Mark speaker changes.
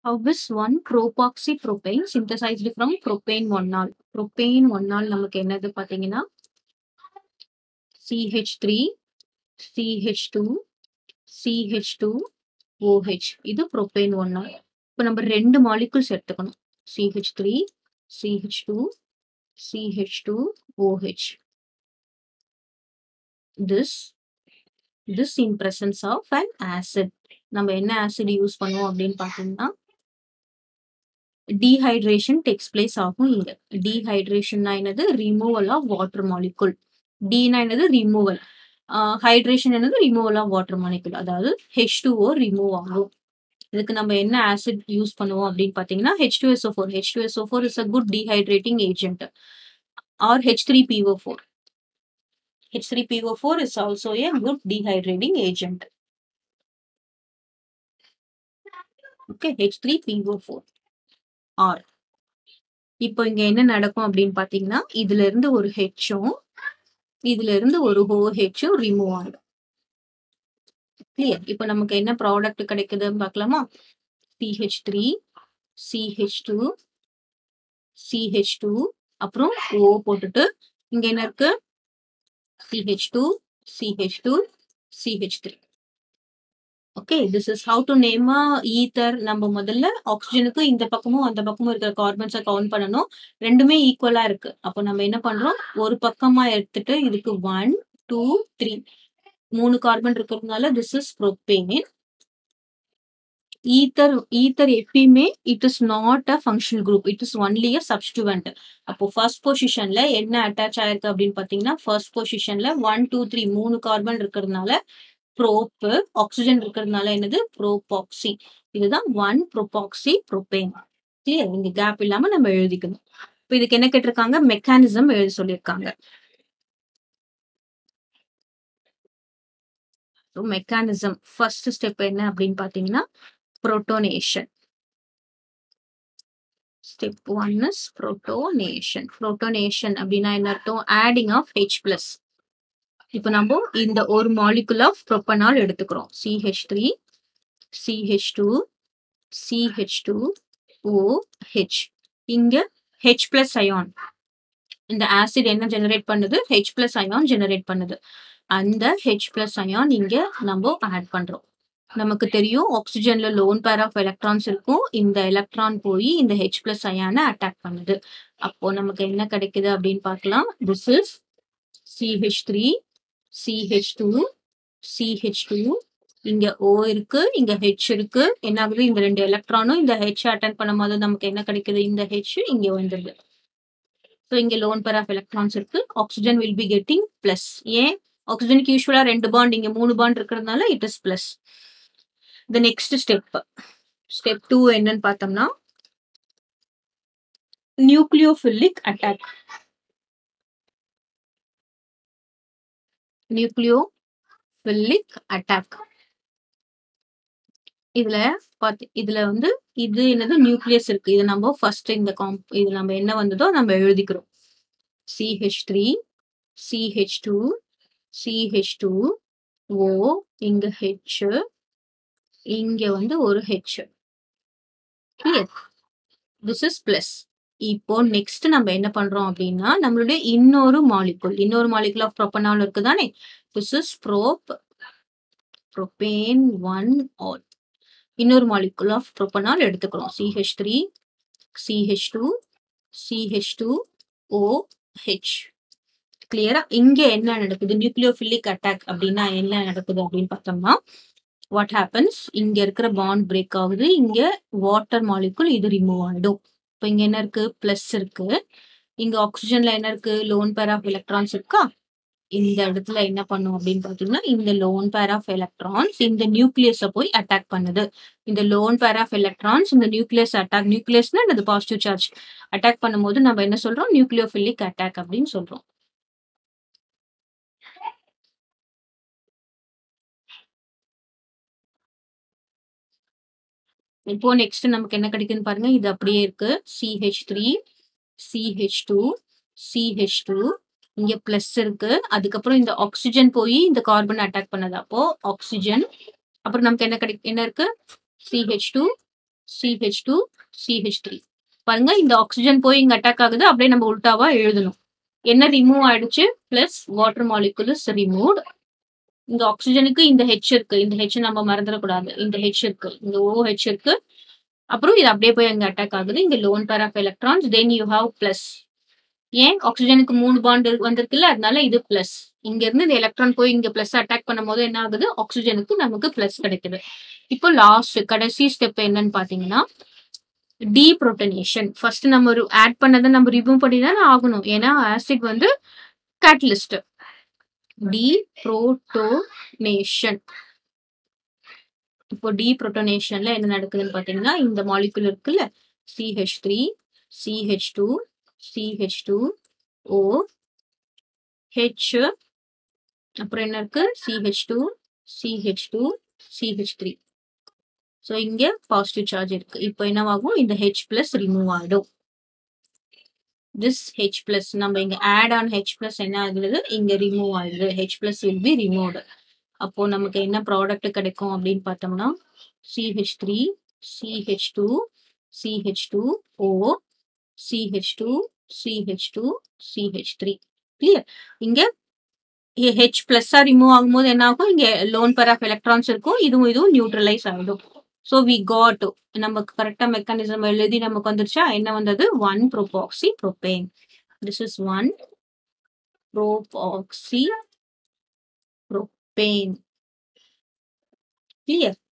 Speaker 1: How is one propoxypropane synthesized from propane ஒன்னால்? propane ஒன்னால் நமக்கு என்னது பார்த்தீங்கன்னா CH3, CH2, CH2, OH இது propane ஒன்னால். இப்போ நம்ம ரெண்டு மாலிகுல்ஸ் எடுத்துக்கணும். CH3, CH2, CH2, OH. This this in presence of an acid. நம்ம என்ன ஆசிட் யூஸ் பண்ணுவோம் அப்படின்னு பார்த்தீங்கன்னா டீஹைட்ரேஷன் டெக்ஸ் பிளேஸ் ஆகும் இங்க டீஹைட்ரேஷன்னா என்னது ரிமூவல் ஆஃப் வாட்டர் மாலிகுல் டீனா என்னது ரிமூவல் ஹைட்ரேஷன் என்னது ரிமூவல் ஆஃப் வாட்டர் மாலிகுல் அதாவது ஹெச் டூ ஓ ரிமூவ் ஆகும் இதுக்கு நம்ம என்ன ஆசிட் யூஸ் பண்ணுவோம் அப்படின்னு பார்த்தீங்கன்னா H two S O four H two S O four is a good dehydrating agent or H three P O four H three P O four is also a good dehydrating agent okay H three P O four or இப்போ இங்க என்ன நடக்கும் அப்படின்னு பாத்தீங்கன்னா இதுல இருந்து ஒரு ஹெச்சும் இதுல இருந்து ஒரு ஹோ ஹெச்சும் ரிமூவ் ஆகும் கிளியர் இப்போ நமக்கு என்ன ப்ராடக்ட் கிடைக்குதுன்னு பார்க்கலாமா C H three C H two C H two அப்புறம் ஓ போட்டுட்டு இங்க என்ன இருக்கு C H two C H two C H three okay this is how to name a ether நம்ம முதல்ல ஆக்சிஜனுக்கு இந்த பக்கமும் அந்த பக்கமும் இருக்கிற கார்பன்ஸை கவுண்ட் பண்ணணும் ரெண்டுமே ஈக்குவலா இருக்கு அப்போ நம்ம என்ன பண்றோம் ஒரு பக்கமா எடுத்துட்டு இதுக்கு ஒன் டூ த்ரீ மூணு கார்பன் இருக்கிறதுனால this is propane ether ether எப்பயுமே it is not a functional group it is only a substituent அப்போ ஃபர்ஸ்ட் பொசிஷன்ல என்ன அட்டாச் ஆயிருக்கு அப்படின்னு பாத்தீங்கன்னா ஃபர்ஸ்ட் பொசிஷன்ல ஒன் டூ த்ரீ மூணு கார்பன் இருக்கிறதுனால ப்ரோப்பு ஆக்சிஜன் இருக்கிறதுனால என்னது ப்ரோபாக்சி இதுதான் ஒன் ப்ரோபாக்சி ப்ரோபேன் கிளியர் இங்க கேப் இல்லாம நம்ம எழுதிக்கணும் இப்போ இதுக்கு என்ன கேட்டிருக்காங்க மெக்கானிசம் எழுத சொல்லியிருக்காங்க மெக்கானிசம் ஃபர்ஸ்ட் ஸ்டெப் என்ன அப்படின்னு பாத்தீங்கன்னா protonation step one is protonation protonation அப்படின்னா என்ன அர்த்தம் ஆடிங் ஆஃப் ஹெச் பிளஸ் இப்போ நம்ம இந்த ஒரு மாலிகுல் ஆஃப் ப்ரொப்பனால் எடுத்துக்கிறோம் C H three C H two C H two O H இங்க ஹெச் பிளஸ் அயான் இந்த ஆசிட் என்ன ஜெனரேட் பண்ணுது ஹெச் பிளஸ் அயான் ஜெனரேட் பண்ணுது அந்த ஹெச் பிளஸ் அயான் இங்க நம்ம ஆட் பண்றோம் நமக்கு தெரியும் ஆக்சிஜன்ல லோன் பேர் ஆஃப் எலக்ட்ரான்ஸ் இருக்கும் இந்த எலக்ட்ரான் போய் இந்த ஹெச் பிளஸ் அயானை அட்டாக் பண்ணுது அப்போ நமக்கு என்ன கிடைக்குது அப்படின்னு பார்க்கலாம் this is CH three CH2 CH2 இங்க O இருக்கு இங்க H இருக்கு என்ன ஆகுது இந்த ரெண்டு எலக்ட்ரானும் இந்த H அட்டன் பண்ணும்போது நமக்கு என்ன கிடைக்குது இந்த H இங்க வந்துருது ஸோ இங்க லோன் பேர் ஆஃப் எலக்ட்ரான்ஸ் இருக்கு oxygen will be getting plus ஏன் ஆக்சிஜனுக்கு யூஸ்வலா ரெண்டு பாண்ட் இங்க மூணு பாண்ட் இருக்கிறதுனால it is plus the next step step two என்னன்னு பார்த்தோம்னா நியூக்ளியோஃபிலிக் அட்டாக் நியூக்ளியோஃபிலிக் அட்டாக் இதுல பாத்து இதுல வந்து இது என்னது நியூக்ளியஸ் இருக்கு இது நம்ம ஃபர்ஸ்ட் இந்த காம் இது நம்ம என்ன வந்ததோ நம்ம எழுதிக்கிறோம் C H three C H two C H two O இங்க ஹெச் இங்க வந்து ஒரு H clear this is plus இப்போ நெக்ஸ்ட் நம்ம என்ன பண்றோம் அப்படின்னா நம்மளுடைய இன்னொரு மாலிகுல் இன்னொரு மாலிகுல் ஆஃப் ப்ரோப்பனால் இருக்கு தானே this is prop propane one ol இன்னொரு மாலிகுல் ஆஃப் ப்ரோப்பனால் எடுத்துக்கிறோம் C H three C H two C H two O H கிளியரா இங்க என்ன நடக்குது நியூக்ளியோஃபிலிக் அட்டாக் அப்படின்னா என்ன நடக்குது அப்படின்னு பார்த்தோம்னா வாட் ஹேப்பன்ஸ் இங்க இருக்கிற பாண்ட் பிரேக் ஆகுது இங்க வாட்டர் மாலிகுல் இது ரிமூவ் ஆயிடும் இப்போ இங்க என்ன இருக்கு பிளஸ் இருக்கு இங்க ஆக்சிஜன்ல என்ன இருக்கு லோன் பேர் ஆஃப் எலக்ட்ரான்ஸ் இருக்கா இந்த இடத்துல என்ன பண்ணும் அப்படின்னு பாத்தீங்கன்னா இந்த லோன் பேர் ஆஃப் எலக்ட்ரான்ஸ் இந்த நியூக்ளியஸ போய் அட்டாக் பண்ணுது இந்த லோன் பேர் ஆஃப் எலக்ட்ரான்ஸ் இந்த நியூக்ளியஸ் அட்டாக் நியூக்ளியஸ்னா இது பாசிட்டிவ் சார்ஜ் அட்டாக் பண்ணும்போது நம்ம என்ன சொல்றோம் நியூக்ளியோஃபிலிக் அட்டாக் அப்படின்னு சொல்றோம் இப்போ நெக்ஸ்ட் நமக்கு என்ன கிடைக்குதுன்னு பாருங்க இது அப்படியே இருக்கு C H three C H two C H two இங்க பிளஸ் இருக்கு அதுக்கப்புறம் இந்த ஆக்சிஜன் போய் இந்த கார்பன் அட்டாக் பண்ணது அப்போ ஆக்சிஜன் அப்புறம் நமக்கு என்ன கிடை என்ன இருக்கு C H two C H two C H three பாருங்க இந்த ஆக்சிஜன் போய் இங்க அட்டாக் ஆகுது அப்படியே நம்ம உல்டாவா எழுதணும் என்ன ரிமூவ் ஆயிடுச்சு plus water molecule is removed இங்க ஆக்சிஜனுக்கு இந்த ஹெச் இருக்கு இந்த ஹெச் நம்ம மறந்துடக்கூடாது இந்த ஹெச் இருக்கு இந்த ஓ ஹெச் இருக்கு அப்புறம் இது அப்படியே போய் அங்க அட்டாக் ஆகுது இங்க lone pair of electrons then you have plus ஏன் ஆக்சிஜனுக்கு மூணு பாண்ட் வந்திருக்குல்ல அதனால இது பிளஸ் இங்க இருந்து இந்த எலக்ட்ரான் போய் இங்க பிளஸ் அட்டாக் பண்ணும்போது என்ன ஆகுது ஆக்சிஜனுக்கு நமக்கு பிளஸ் கிடைக்குது இப்போ லாஸ்ட் கடைசி ஸ்டெப் என்னன்னு பாத்தீங்கன்னா டீப்ரோட்டனேஷன் ஃபர்ஸ்ட் நம்ம ஒரு ஆட் பண்ணதை நம்ம ரிமூவ் பண்ணி தானே ஆகணும் ஏன்னா ஆசிட் வந்து கேட்டலிஸ்ட் டீப்ரோட்டோனேஷன் இப்போ டீப்ரோட்டோனேஷன்ல என்ன நடக்குதுன்னு பாத்தீங்கன்னா இந்த மாலிகுல் இருக்குல்ல C H three C H two C H two O H அப்புறம் என்ன இருக்கு C H two C H two C H three so இங்க பாசிட்டிவ் சார்ஜ் இருக்கு இப்போ என்னவாகும் இந்த ஹெச் பிளஸ் ரிமூவ் ஆகிடும் திஸ் ஹெச் பிளஸ் நம்ம இங்க ஆட் ஆன் ஹெச் பிளஸ் என்ன ஆகுது இங்க ரிமூவ் ஆகுது H plus will be removed அப்போ நமக்கு என்ன ப்ராடக்ட் கிடைக்கும் அப்படின்னு பார்த்தோம்னா C H three C H two C H two O C H two C H two C H three clear இங்க ஹெச் பிளஸ்ஸா ரிமூவ் ஆகும்போது என்ன ஆகும் இங்க லோன் பேர் ஆஃப் எலக்ட்ரான்ஸ் இருக்கும் இதுவும் இதுவும் நியூட்ரலைஸ் ஆகிடும் ஸோ வி காட் நமக்கு கரெக்டா மெக்கானிசம் எழுதி நமக்கு வந்துருச்சா என்ன வந்தது one propoxy propane this is one propoxy propane clear